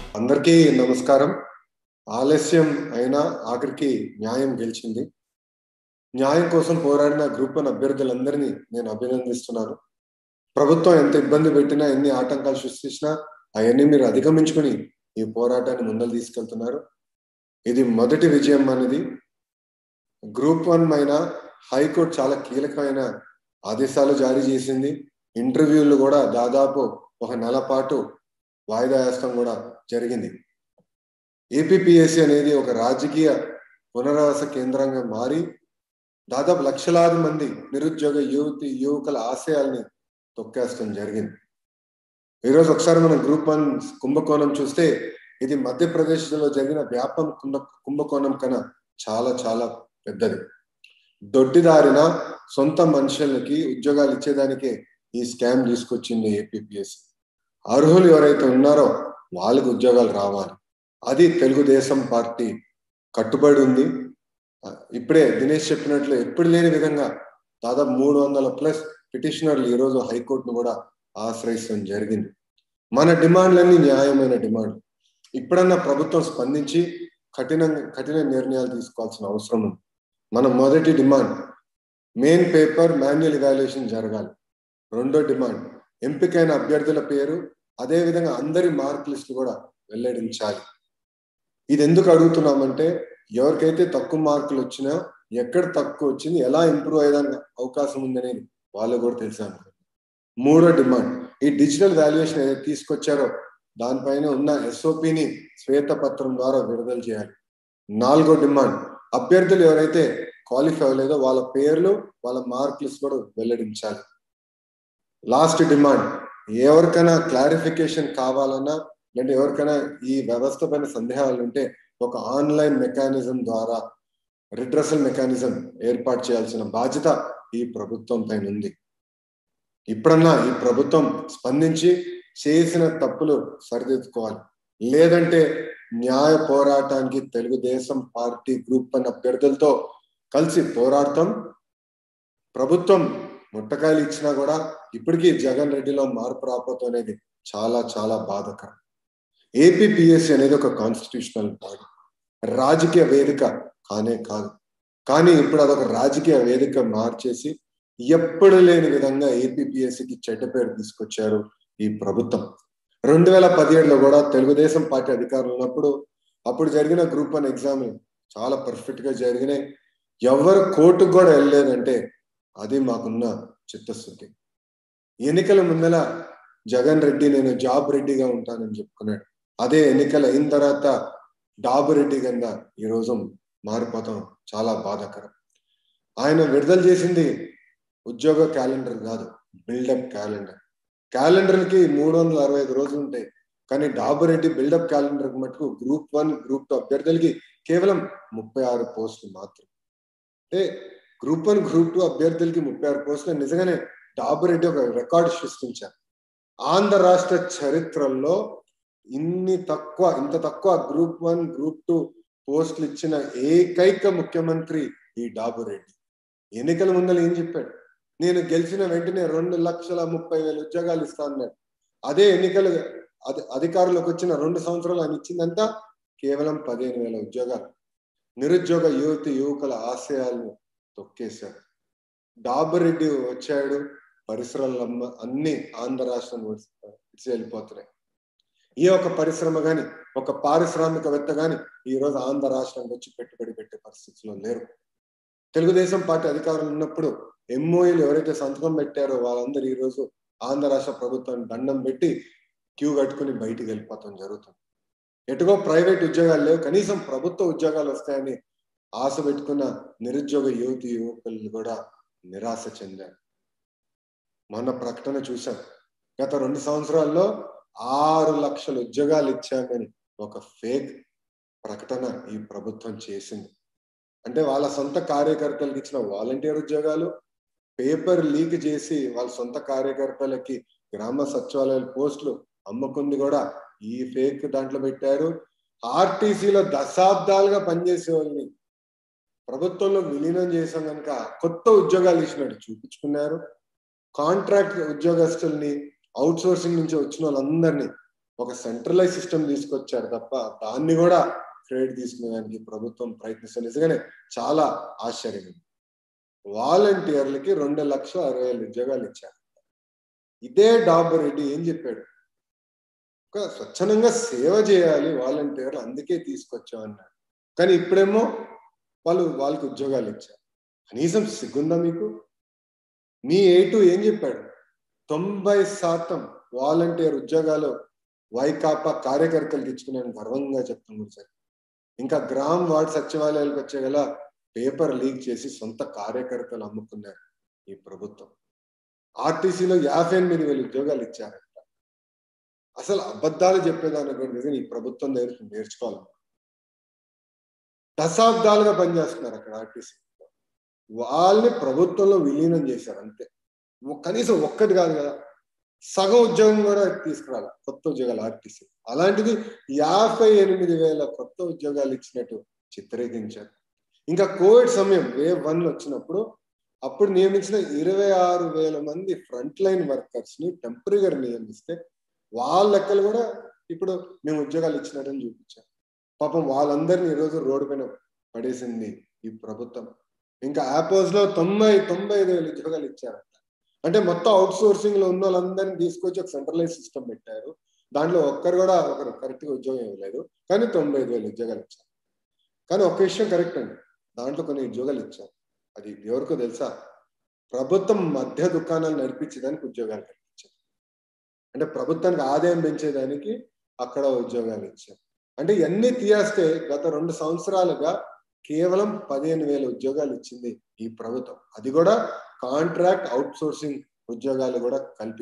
అందరికీ నమస్కారం ఆలస్యం అయినా ఆఖరికి న్యాయం గెలిచింది న్యాయం కోసం పోరాడిన గ్రూప్ వన్ అభ్యర్థులందరినీ నేను అభినందిస్తున్నాను ప్రభుత్వం ఎంత ఇబ్బంది పెట్టినా ఎన్ని ఆటంకాలు సృష్టించినా అవన్నీ మీరు అధిగమించుకుని ఈ పోరాటాన్ని ముందలు తీసుకెళ్తున్నారు ఇది మొదటి విజయం అనేది గ్రూప్ వన్ పైన హైకోర్టు చాలా కీలకమైన ఆదేశాలు జారీ చేసింది ఇంటర్వ్యూలు కూడా దాదాపు ఒక నెల పాటు వాయిదా వేస్తాం కూడా జరిగింది ఏపీపీఎస్సీ అనేది ఒక రాజకీయ పునరావాస కేంద్రంగా మారి దాదాపు లక్షలాది మంది నిరుద్యోగ యువతి యువకుల ఆశయాల్ని తొక్కేస్తాం జరిగింది ఈరోజు ఒకసారి మనం గ్రూప్ వన్ కుంభకోణం చూస్తే ఇది మధ్యప్రదేశ్లో జరిగిన వ్యాపం కుంభ కుంభకోణం కన్నా చాలా చాలా పెద్దది దొడ్డిదారిన సొంత మనుషులకి ఉద్యోగాలు ఇచ్చేదానికే ఈ స్కామ్ తీసుకొచ్చింది ఏపీపీఎస్సీ అర్హులు ఎవరైతే ఉన్నారో వాళ్ళకి ఉద్యోగాలు రావాలి అది తెలుగుదేశం పార్టీ కట్టుబడి ఉంది ఇప్పుడే దినేష్ చెప్పినట్లు ఎప్పుడు లేని విధంగా దాదాపు మూడు వందల ప్లస్ పిటిషనర్లు ఈరోజు హైకోర్టును కూడా ఆశ్రయించడం జరిగింది మన డిమాండ్లన్నీ న్యాయమైన డిమాండ్ ఇప్పుడన్నా ప్రభుత్వం స్పందించి కఠిన కఠిన నిర్ణయాలు తీసుకోవాల్సిన అవసరం ఉంది మన మొదటి demand main paper manual evaluation జరగాలి రెండో డిమాండ్ ఎంపికైన అభ్యర్థుల పేరు అదే విధంగా అందరి మార్క్ లిస్ట్ కూడా వెల్లడించాలి ఇది ఎందుకు అడుగుతున్నామంటే ఎవరికైతే తక్కువ మార్కులు వచ్చినా ఎక్కడ తక్కువ వచ్చింది ఎలా ఇంప్రూవ్ అయ్యేదానికి అవకాశం ఉందనేది వాళ్ళు కూడా తెలుసాను మూడో డిమాండ్ ఈ డిజిటల్ వాల్యుయేషన్ ఏదైతే తీసుకొచ్చారో దానిపైన ఉన్న ఎస్ఓపిని శ్వేతపత్రం ద్వారా విడుదల చేయాలి నాలుగో డిమాండ్ అభ్యర్థులు ఎవరైతే క్వాలిఫై అవ్వలేదో వాళ్ళ పేర్లు వాళ్ళ మార్క్ లిస్ట్ కూడా వెల్లడించాలి లాస్ట్ డిమాండ్ ఎవరికైనా క్లారిఫికేషన్ కావాలన్నా అంటే ఎవరికైనా ఈ వ్యవస్థ పైన సందేహాలు ఉంటే ఒక ఆన్లైన్ మెకానిజం ద్వారా రిడ్రసల్ మెకానిజం ఏర్పాటు చేయాల్సిన బాధ్యత ఈ ప్రభుత్వం పైన ఉంది ఇప్పుడన్నా ఈ ప్రభుత్వం స్పందించి చేసిన తప్పులు సరిదిద్దుకోవాలి లేదంటే న్యాయ పోరాటానికి తెలుగుదేశం పార్టీ గ్రూప్ అన్న అభ్యర్థులతో కలిసి పోరాడతాం ప్రభుత్వం ముట్టకాయలు ఇచ్చినా కూడా ఇప్పటికీ జగన్ రెడ్డిలో మార్పు రాకపోతే అనేది చాలా చాలా బాధకరం ఏపీపీఎస్సీ అనేది ఒక కాన్స్టిట్యూషనల్ బాడీ రాజకీయ వేదిక కానే కాదు కానీ ఇప్పుడు అదొక రాజకీయ వేదిక మార్చేసి ఎప్పుడు లేని విధంగా ఏపీపీఎస్సీకి చెడ్డ పేరు తీసుకొచ్చారు ఈ ప్రభుత్వం రెండు వేల పదిహేడులో కూడా తెలుగుదేశం పార్టీ అధికారులు ఉన్నప్పుడు అప్పుడు జరిగిన గ్రూప్ వన్ ఎగ్జామ్ చాలా పర్ఫెక్ట్ గా జరిగినాయి ఎవరు కోర్టుకు కూడా వెళ్ళలేదంటే అది మాకున్న చిత్తశుద్ధి ఎన్నికల ముందల జగన్ రెడ్డి నేను జాబ్ రెడ్డిగా ఉంటానని చెప్పుకున్నాడు అదే ఎన్నికలు అయిన తర్వాత డాబు రెడ్డి కింద ఈరోజు మారిపోతాం చాలా బాధాకరం ఆయన విడుదల చేసింది ఉద్యోగ క్యాలెండర్ కాదు బిల్డప్ క్యాలెండర్ క్యాలెండర్కి మూడు వందల అరవై ఐదు రోజులు ఉంటాయి కానీ డాబు రెడ్డి బిల్డప్ క్యాలెండర్ మటుకు గ్రూప్ వన్ గ్రూప్ టూ అభ్యర్థులకి కేవలం ముప్పై ఆరు పోస్టులు మాత్రం అంటే గ్రూప్ వన్ గ్రూప్ టూ అభ్యర్థులకి ముప్పై ఆరు పోస్టులు నిజంగానే డాబు రెడ్డి ఒక రికార్డు సృష్టించారు ఆంధ్ర రాష్ట్ర చరిత్రలో ఇన్ని తక్కువ ఇంత తక్కువ గ్రూప్ వన్ గ్రూప్ టూ పోస్టులు ఇచ్చిన ఏకైక ముఖ్యమంత్రి ఈ డాబు రెడ్డి ఎన్నికల ముందర ఏం చెప్పాడు నేను గెలిచిన వెంటనే రెండు లక్షల ముప్పై వేల ఉద్యోగాలు ఇస్తా అన్నాడు అదే ఎన్నికలు అధికారులకు వచ్చిన రెండు సంవత్సరాలు ఆయన ఇచ్చిందంతా కేవలం పదిహేను వేల ఉద్యోగాలు నిరుద్యోగ యువతి యువకుల ఆశయాలను తొక్కేశాడు డాబరెడ్డి వచ్చాడు పరిశ్రమలు అన్ని ఆంధ్ర రాష్ట్రం విడిచి వెళ్ళిపోతున్నాయి ఈ ఒక పరిశ్రమ గాని ఒక పారిశ్రామికవేత్త గాని ఈ రోజు ఆంధ్ర రాష్ట్రానికి వచ్చి పెట్టుబడి పెట్టే పరిస్థితిలో లేరు తెలుగుదేశం పార్టీ అధికారులు ఉన్నప్పుడు ఎంఓఈలు ఎవరైతే సంతకం పెట్టారో వాళ్ళందరూ ఈ రోజు ఆంధ్ర రాష్ట్ర ప్రభుత్వాన్ని దండం పెట్టి క్యూ కట్టుకుని బయటికి వెళ్ళిపోతాం జరుగుతుంది ఎటుగో ప్రైవేట్ ఉద్యోగాలు లేవు కనీసం ప్రభుత్వ ఉద్యోగాలు వస్తాయని ఆశ పెట్టుకున్న నిరుద్యోగ యువతి యువకులు కూడా నిరాశ చెందారు మొన్న ప్రకటన చూశాం గత రెండు సంవత్సరాల్లో ఆరు లక్షల ఉద్యోగాలు ఇచ్చామని ఒక ఫేక్ ప్రకటన ఈ ప్రభుత్వం చేసింది అంటే వాళ్ళ సొంత కార్యకర్తలకు ఇచ్చిన వాలంటీర్ ఉద్యోగాలు పేపర్ లీక్ చేసి వాళ్ళ సొంత కార్యకర్తలకి గ్రామ సచివాలయాల పోస్టులు అమ్ముకుంది కూడా ఈ ఫేక్ దాంట్లో పెట్టారు ఆర్టీసీలో దశాబ్దాలుగా పనిచేసే వాళ్ళని ప్రభుత్వంలో విలీనం చేసాం కనుక కొత్త ఉద్యోగాలు ఇచ్చినట్టు చూపించుకున్నారు కాంట్రాక్ట్ ఉద్యోగస్తుల్ని అవుట్ సోర్సింగ్ నుంచి వచ్చిన వాళ్ళందరినీ ఒక సెంట్రలైజ్ సిస్టమ్ తీసుకొచ్చారు తప్ప దాన్ని కూడా క్రెడిట్ తీసుకునేదానికి ప్రభుత్వం ప్రయత్నిస్తుంది నిజంగానే చాలా ఆశ్చర్యం వాలంటీర్లకి రెండు లక్షల అరవై వేల ఉద్యోగాలు ఇచ్చారు ఇదే డాబర్ రెడ్డి ఏం చెప్పాడు ఒక స్వచ్ఛందంగా సేవ చేయాలి వాలంటీర్లు అందుకే తీసుకొచ్చాం అన్నాడు కానీ ఇప్పుడేమో వాళ్ళు వాళ్ళకి ఉద్యోగాలు ఇచ్చారు కనీసం సిగ్గుందా మీకు మీ ఏటు ఏం చెప్పాడు తొంభై శాతం వాలంటీర్ ఉద్యోగాలు వైకాపా కార్యకర్తలకు ఇచ్చుకున్నాను గర్వంగా చెప్తున్నాను సార్ ఇంకా గ్రామ్ వార్డ్ సచివాలయాలకు వచ్చే గల పేపర్ లీక్ చేసి సొంత కార్యకర్తలు అమ్ముకున్నారు ఈ ప్రభుత్వం ఆర్టీసీలో యాభై ఎనిమిది వేల ఉద్యోగాలు ఇచ్చారంట అసలు అబద్ధాలు చెప్పేదాన్ని కూడా నిజం ఈ ప్రభుత్వం దగ్గర నేర్చుకోవాలి దశాబ్దాలుగా పనిచేస్తున్నారు అక్కడ ఆర్టీసీ వాళ్ళని ప్రభుత్వంలో విలీనం చేశారు అంతే కనీసం ఒక్కటి కాదు కదా సగం ఉద్యోగం కూడా తీసుకురాలి కొత్త ఉద్యోగాలు ఆర్టీసీ అలాంటిది యాభై ఎనిమిది వేల కొత్త ఉద్యోగాలు ఇచ్చినట్టు చిత్రీకరించారు ఇంకా కోవిడ్ సమయం వేవ్ వన్ వచ్చినప్పుడు అప్పుడు నియమించిన ఇరవై ఆరు వేల మంది ఫ్రంట్ లైన్ వర్కర్స్ ని టెంపరీగా నియమిస్తే వాళ్ళ లెక్కలు కూడా ఇప్పుడు మేము ఉద్యోగాలు ఇచ్చినట్టని చూపించాం పాపం వాళ్ళందరినీ ఈరోజు రోడ్డు పైన పడేసింది ఈ ప్రభుత్వం ఇంకా యాపోజ్ లో తొంభై తొంభై ఐదు వేల ఉద్యోగాలు ఇచ్చారంట అంటే మొత్తం అవుట్ సోర్సింగ్ లో ఉన్న వాళ్ళందరినీ తీసుకొచ్చి ఒక సెంట్రలైజ్ సిస్టమ్ పెట్టారు దాంట్లో ఒక్కరు కూడా ఒకరు కరెక్ట్ గా ఉద్యోగం ఇవ్వలేదు కానీ తొంభై ఐదు వేల ఉద్యోగాలు ఇచ్చారు కానీ ఒక విషయం కరెక్ట్ అండి దాంట్లో కొన్ని ఉద్యోగాలు ఇచ్చారు అది ఎవరికో తెలుసా ప్రభుత్వం మధ్య దుకాణాలు నడిపించేదానికి ఉద్యోగాలు కల్పించారు అంటే ప్రభుత్వానికి ఆదాయం పెంచేదానికి అక్కడ ఉద్యోగాలు ఇచ్చారు అంటే ఇవన్నీ తీయేస్తే గత రెండు సంవత్సరాలుగా కేవలం పదిహేను వేల ఉద్యోగాలు ఇచ్చింది ఈ ప్రభుత్వం అది కూడా కాంట్రాక్ట్ అవుట్ సోర్సింగ్ ఉద్యోగాలు కూడా కలిపి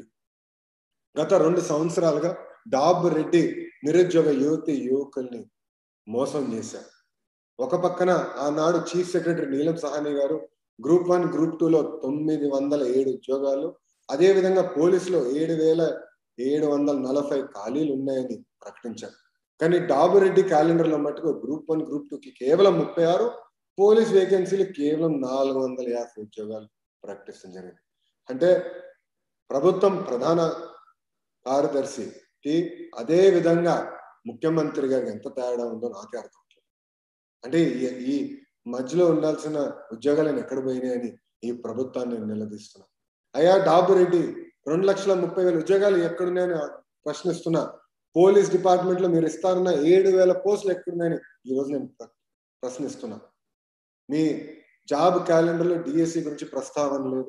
గత రెండు సంవత్సరాలుగా డాబ్ రెడ్డి నిరుద్యోగ యువతి యువకుల్ని మోసం చేశారు ఒక పక్కన ఆనాడు చీఫ్ సెక్రటరీ నీలం సహాని గారు గ్రూప్ వన్ గ్రూప్ టూలో తొమ్మిది వందల ఏడు ఉద్యోగాలు అదే విధంగా పోలీసులో ఏడు వేల ఏడు వందల నలభై ఖాళీలు ఉన్నాయని ప్రకటించారు కానీ డాబు రెడ్డి క్యాలెండర్ లో మటుకు గ్రూప్ వన్ గ్రూప్ టూ కి కేవలం ముప్పై ఆరు పోలీస్ వేకెన్సీలు కేవలం నాలుగు వందల యాభై ఉద్యోగాలు ప్రకటించడం జరిగింది అంటే ప్రభుత్వం ప్రధాన కార్యదర్శికి అదే విధంగా ముఖ్యమంత్రి గారికి ఎంత తేడా ఉందో నాకే అర్థం అంటే ఈ మధ్యలో ఉండాల్సిన ఉద్యోగాలను ఎక్కడ పోయినాయని ఈ ప్రభుత్వాన్ని నిలదీస్తున్నా అయ్యా డాబు రెడ్డి రెండు లక్షల ముప్పై వేల ఉద్యోగాలు ఎక్కడున్నాయని ప్రశ్నిస్తున్నా పోలీస్ డిపార్ట్మెంట్ లో మీరు ఇస్తారన్న ఏడు వేల పోస్టులు ఎక్కడున్నాయని ఈ రోజు నేను ప్రశ్నిస్తున్నా మీ జాబ్ క్యాలెండర్ లో డిఎస్సి గురించి ప్రస్తావన లేదు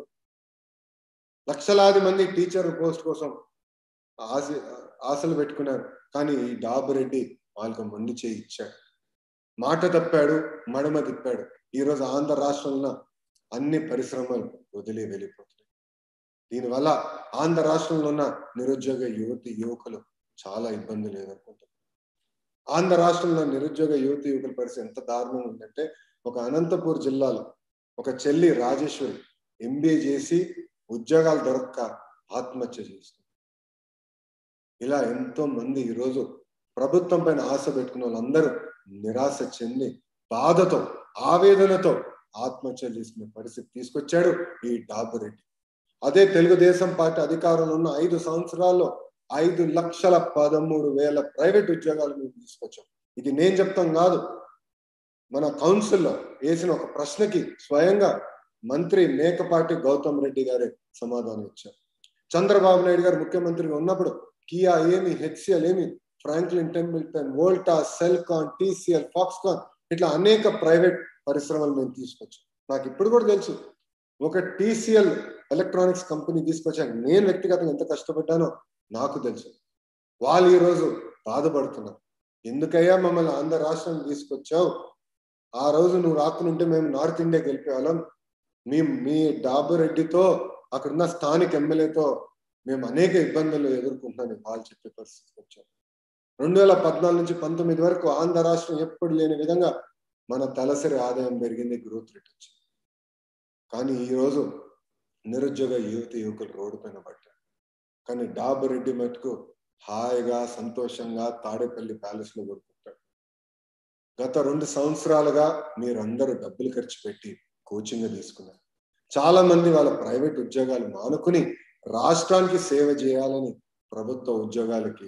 లక్షలాది మంది టీచర్ పోస్ట్ కోసం ఆశ ఆశలు పెట్టుకున్నారు కానీ ఈ డాబు రెడ్డి వాళ్ళకి మొండి చేయి ఇచ్చాడు మాట తప్పాడు మడమ తిప్పాడు ఈరోజు ఆంధ్ర రాష్ట్రంలో అన్ని పరిశ్రమలు వదిలి వెళ్ళిపోతున్నాయి దీనివల్ల ఆంధ్ర రాష్ట్రంలో ఉన్న నిరుద్యోగ యువతి యువకులు చాలా ఇబ్బందులు ఎదుర్కొంటారు ఆంధ్ర రాష్ట్రంలో నిరుద్యోగ యువతి యువకుల పరిస్థితి ఎంత దారుణం ఉందంటే ఒక అనంతపూర్ జిల్లాలో ఒక చెల్లి రాజేశ్వరి ఎంబీఏ చేసి ఉద్యోగాలు దొరక్క ఆత్మహత్య చేస్తుంది ఇలా ఎంతో మంది ఈరోజు ప్రభుత్వం పైన ఆశ పెట్టుకున్న వాళ్ళందరూ నిరాశ చెంది బాధతో ఆవేదనతో ఆత్మహత్య చేసుకునే పరిస్థితి తీసుకొచ్చాడు ఈ డాబు రెడ్డి అదే తెలుగుదేశం పార్టీ అధికారంలో ఉన్న ఐదు సంవత్సరాల్లో ఐదు లక్షల పదమూడు వేల ప్రైవేట్ ఉద్యోగాలు మేము తీసుకొచ్చాం ఇది నేను చెప్తాం కాదు మన కౌన్సిల్లో వేసిన ఒక ప్రశ్నకి స్వయంగా మంత్రి మేకపాటి గౌతమ్ రెడ్డి గారే సమాధానం ఇచ్చారు చంద్రబాబు నాయుడు గారు ముఖ్యమంత్రిగా ఉన్నప్పుడు కియా ఏమి హెచ్సిఎల్ ఏమి Franklin Templeton Volta Celkon TCL Foxconn ఇట్లా అనేక ప్రైవేట్ పరిశ్రమలు మేము తీసుకొచ్చాం నాకు ఇప్పుడు కూడా తెలుసు ఒక టీసీఎల్ ఎలక్ట్రానిక్స్ కంపెనీ తీసుకొచ్చాక నేను వ్యక్తిగతంగా ఎంత కష్టపడ్డానో నాకు తెలుసు వాళ్ళు ఈరోజు బాధపడుతున్నారు ఎందుకయ్యా మమ్మల్ని ఆంధ్ర రాష్ట్రం తీసుకొచ్చావు ఆ రోజు నువ్వు రాకుంటే మేము నార్త్ ఇండియాకి వెళ్ళిపోయాం మీ మీ డాబు రెడ్డితో అక్కడున్న స్థానిక ఎమ్మెల్యేతో మేము అనేక ఇబ్బందులు ఎదుర్కొంటున్నాను వాళ్ళు చెప్పే పరిస్థితికి వచ్చాం రెండు వేల పద్నాలుగు నుంచి పంతొమ్మిది వరకు ఆంధ్ర రాష్ట్రం ఎప్పుడు లేని విధంగా మన తలసరి ఆదాయం పెరిగింది గ్రోత్ రేట్ వచ్చింది కానీ ఈరోజు నిరుద్యోగ యువతి యువకులు రోడ్డు పైన పడ్డారు కానీ డాబు రెడ్డి మటుకు హాయిగా సంతోషంగా తాడేపల్లి ప్యాలెస్ లో కొడుకుంటాడు గత రెండు సంవత్సరాలుగా మీరందరూ డబ్బులు ఖర్చు పెట్టి కోచింగ్ తీసుకున్నారు చాలా మంది వాళ్ళ ప్రైవేట్ ఉద్యోగాలు మానుకుని రాష్ట్రానికి సేవ చేయాలని ప్రభుత్వ ఉద్యోగాలకి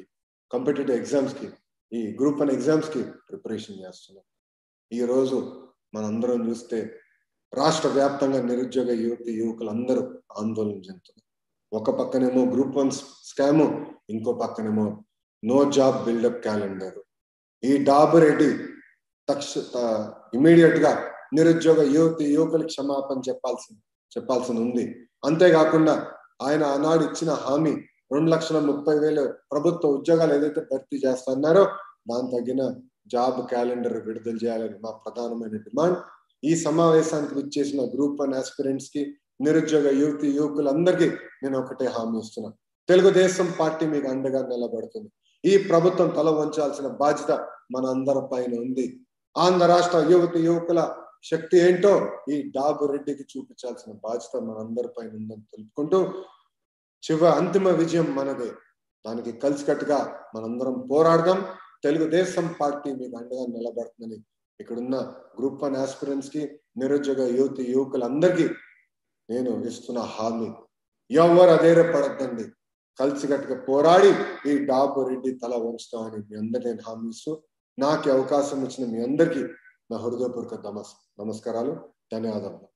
కాంపిటేటివ్ ఎగ్జామ్స్ కి ఈ గ్రూప్ వన్ ఎగ్జామ్స్ కి ప్రిపరేషన్ చేస్తున్నాం ఈ రోజు మనందరం చూస్తే రాష్ట్ర వ్యాప్తంగా నిరుద్యోగ యువతి యువకులు అందరూ ఆందోళన చెందుతున్నారు ఒక పక్కనేమో గ్రూప్ వన్ స్కామ్ ఇంకో పక్కనేమో నో జాబ్ బిల్డప్ క్యాలెండర్ ఈ డాబు రెడ్డి తక్ష ఇమీడియట్ గా నిరుద్యోగ యువతి యువకులకు క్షమాపణ చెప్పాల్సి చెప్పాల్సి ఉంది అంతేకాకుండా ఆయన ఆనాడు ఇచ్చిన హామీ రెండు లక్షల ముప్పై వేల ప్రభుత్వ ఉద్యోగాలు ఏదైతే భర్తీ చేస్తున్నారో దాని తగిన జాబ్ క్యాలెండర్ విడుదల చేయాలని మా ప్రధానమైన డిమాండ్ ఈ సమావేశానికి విచ్చేసిన గ్రూప్ వన్ ఆస్పిరెంట్స్ కి నిరుద్యోగ యువతి యువకులందరికీ నేను ఒకటే హామీ ఇస్తున్నాను తెలుగుదేశం పార్టీ మీకు అండగా నిలబడుతుంది ఈ ప్రభుత్వం తల వంచాల్సిన బాధ్యత మన అందరి పైన ఉంది ఆంధ్ర రాష్ట్ర యువతి యువకుల శక్తి ఏంటో ఈ డాబు రెడ్డికి చూపించాల్సిన బాధ్యత మన అందరి పైన ఉందని తెలుపుకుంటూ చివ అంతిమ విజయం మనదే దానికి కలిసికట్టుగా మనందరం పోరాడదాం తెలుగుదేశం పార్టీ మీకు అండగా నిలబడుతుందని ఇక్కడున్న గ్రూప్ వన్ ఆస్పిరెంట్స్ కి నిరుద్యోగ యువతి యువకులందరికీ నేను ఇస్తున్న హామీ ఎవరు అదేరే పడద్దండి కలిసికట్టుగా పోరాడి ఈ డాబు రెడ్డి తల వంచుతామని మీ అందరు నేను హామీ ఇస్తూ నాకు అవకాశం ఇచ్చిన మీ అందరికీ నా హృదయపూర్వక నమస్ నమస్కారాలు ధన్యవాదాలు